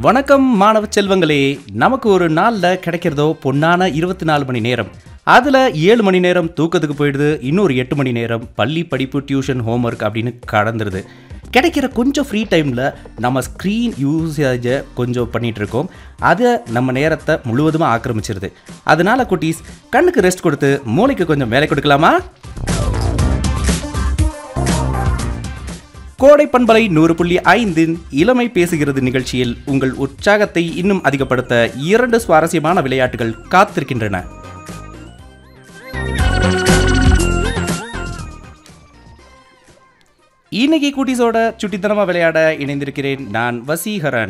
வணக்கம் மாணவ செல்வங்களே நமக்கு ஒரு நாளில் கிடைக்கிறதோ பொன்னான இருபத்தி நாலு மணி நேரம் அதில் ஏழு மணி நேரம் தூக்கத்துக்கு போயிடுது இன்னொரு எட்டு மணி நேரம் பள்ளி படிப்பு டியூஷன் ஹோம்ஒர்க் அப்படின்னு கடந்துருது கிடைக்கிற கொஞ்சம் ஃப்ரீ டைமில் நம்ம ஸ்க்ரீன் யூசேஜை கொஞ்சம் பண்ணிட்டு இருக்கோம் அதை நம்ம நேரத்தை முழுவதுமாக ஆக்கிரமிச்சிருது அதனால குட்டீஸ் கண்ணுக்கு ரெஸ்ட் கொடுத்து மூளைக்கு கொஞ்சம் வேலை கொடுக்கலாமா கோடை பண்பலை நூறு புள்ளி ஐந்தின் இளமை பேசுகிறது நிகழ்ச்சியில் உங்கள் உற்சாகத்தை இன்னும் அதிகப்படுத்த இரண்டு சுவாரஸ்யமான விளையாட்டுகள் காத்திருக்கின்றன இன்னைக்கு குட்டீஸோட சுட்டித்தனமா விளையாட இணைந்திருக்கிறேன் நான் வசீகரன்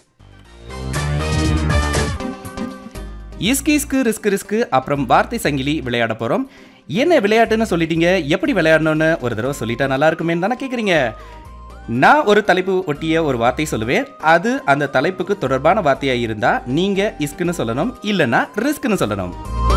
இஸ்கு இஸ்கு ரிஸ்க் ரிஸ்க் அப்புறம் வார்த்தை சங்கிலி விளையாட போகிறோம் என்ன விளையாட்டுன்னு சொல்லிட்டீங்க எப்படி விளையாடணும்னு ஒரு தடவை சொல்லிட்டா நல்லா இருக்குமேன்னு தானே கேட்குறீங்க நான் ஒரு தலைப்பு ஒட்டிய ஒரு வார்த்தை சொல்லுவேன் அது அந்த தலைப்புக்கு தொடர்பான வார்த்தையாக இருந்தால் நீங்கள் இஸ்குன்னு சொல்லணும் இல்லைன்னா ரிஸ்க்னு சொல்லணும்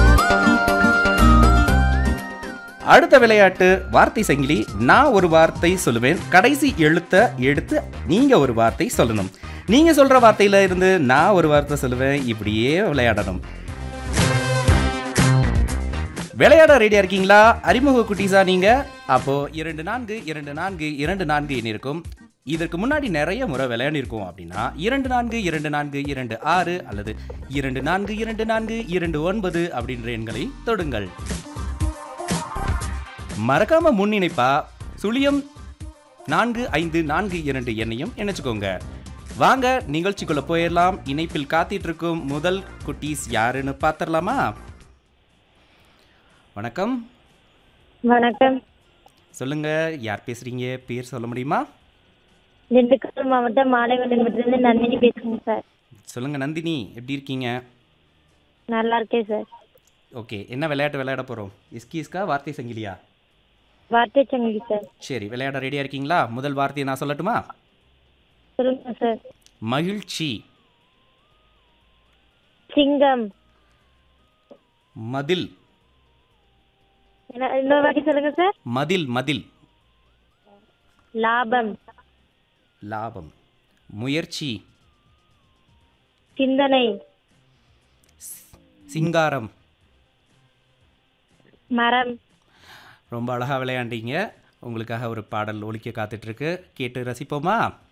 அடுத்த விளையாட்டு வார்த்தை சங்கிலி நான் ஒரு வார்த்தை சொல்லுவேன் கடைசி எழுத்தை எடுத்து நீங்க ஒரு வார்த்தை சொல்லணும் நீங்க சொல்ற வார்த்தையில இருந்து நான் ஒரு வார்த்தை சொல்லுவேன் இப்படியே விளையாடணும் விளையாட ரெடியா இருக்கீங்களா அறிமுக குட்டீஸா நீங்க அப்போ இரண்டு நான்கு இரண்டு நான்கு இரண்டு நான்கு எண் இருக்கும் இதற்கு முன்னாடி நிறைய முறை விளையாடிருக்கோம் அப்படின்னா இரண்டு நான்கு இரண்டு நான்கு இரண்டு ஆறு அல்லது இரண்டு நான்கு இரண்டு நான்கு இரண்டு ஒன்பது அப்படின்ற எண்களை தொடுங்கள் மறக்காம முன்னிணைப்பா சுழியம் நான்கு ஐந்து நான்கு இரண்டு எண்ணையும் இணைச்சுக்கோங்க வாங்க நிகழ்ச்சிக்குள்ள போயிடலாம் இணைப்பில் காத்திட்டு இருக்கும் முதல் குட்டீஸ் யாருன்னு பார்த்துடலாமா வணக்கம் வணக்கம் சொல்லுங்க யார் பேசுறீங்க பேர் சொல்ல முடியுமா திண்டுக்கல் மாவட்டம் மாலைவட்டத்திலிருந்து நந்தினி பேசுகிறேன் சார் சொல்லுங்க நந்தினி எப்படி இருக்கீங்க நல்லா இருக்கேன் சார் ஓகே என்ன விளையாட்டு விளையாட போறோம் இஸ்கிஸ்கா வார்த்தை சங்கிலியா வார்த்தை சங்கி சார் சரி விளையாட ரெடியா இருக்கீங்களா முதல் வார்த்தையை நான் சொல்லட்டுமா சொல்லுங்க சார் மகிழ்ச்சி சிங்கம் மதில் என்ன இன்னொரு வாட்டி சொல்லுங்க சார் மதில் மதில் லாபம் லாபம் முயற்சி சிந்தனை சிங்காரம் மரம் ரொம்ப அழகாக விளையாண்டீங்க உங்களுக்காக ஒரு பாடல் ஒலிக்க காத்துட்ருக்கு கேட்டு ரசிப்போமா